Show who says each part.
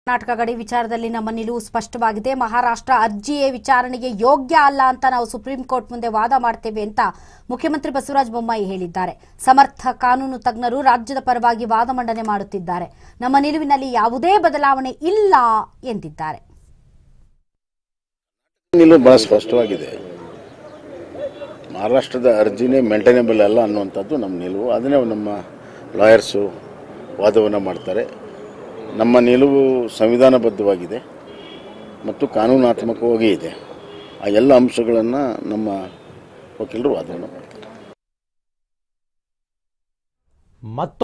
Speaker 1: ಕರ್ನಾಟಕ ಗಡಿ ವಿಚಾರದಲ್ಲಿ ನಮ್ಮ ನಿಲುವು ಸ್ಪಷ್ಟವಾಗಿದೆ ಮಹಾರಾಷ್ಟ್ರ ಅರ್ಜಿಯೇ ವಿಚಾರಣೆಗೆ ಯೋಗ್ಯ ಅಲ್ಲ ಅಂತ ನಾವು ಸುಪ್ರೀಂ ಕೋರ್ಟ್ ಮುಂದೆ ವಾದ ಮಾಡ್ತೇವೆ ಅಂತ ಮುಖ್ಯಮಂತ್ರಿ ಬಸವರಾಜ ಬೊಮ್ಮಾಯಿ ಹೇಳಿದ್ದಾರೆ ಸಮರ್ಥ ಕಾನೂನು ತಜ್ಞರು ರಾಜ್ಯದ ಪರವಾಗಿ ವಾದ ಮಂಡನೆ ಮಾಡುತ್ತಿದ್ದಾರೆ ನಮ್ಮ ನಿಲುವಿನಲ್ಲಿ ಯಾವುದೇ ಬದಲಾವಣೆ ಇಲ್ಲ ಎಂದಿದ್ದಾರೆ
Speaker 2: ನಿಲುವು ಭಾಳ ಸ್ಪಷ್ಟವಾಗಿದೆ ಮಹಾರಾಷ್ಟ್ರದ ಅರ್ಜಿನೇ ಮೇಂಟೈನೇಬಲ್ ಅಲ್ಲ ಅನ್ನುವಂಥದ್ದು ನಮ್ಮ ನಿಲುವು ಅದನ್ನೇ ನಮ್ಮ ಲಾಯರ್ಸು ವಾದವನ್ನು ಮಾಡ್ತಾರೆ ನಮ್ಮ ನಿಲುವು ಸಂವಿಧಾನಬದ್ಧವಾಗಿದೆ ಮತ್ತು ಕಾನೂನಾತ್ಮಕವಾಗಿ ಇದೆ ಆ ಎಲ್ಲ ಅಂಶಗಳನ್ನು ನಮ್ಮ ವಕೀಲರು ವಾದವನ್ನು ಮಾಡ್ತಾರೆ
Speaker 3: ಮತ್ತು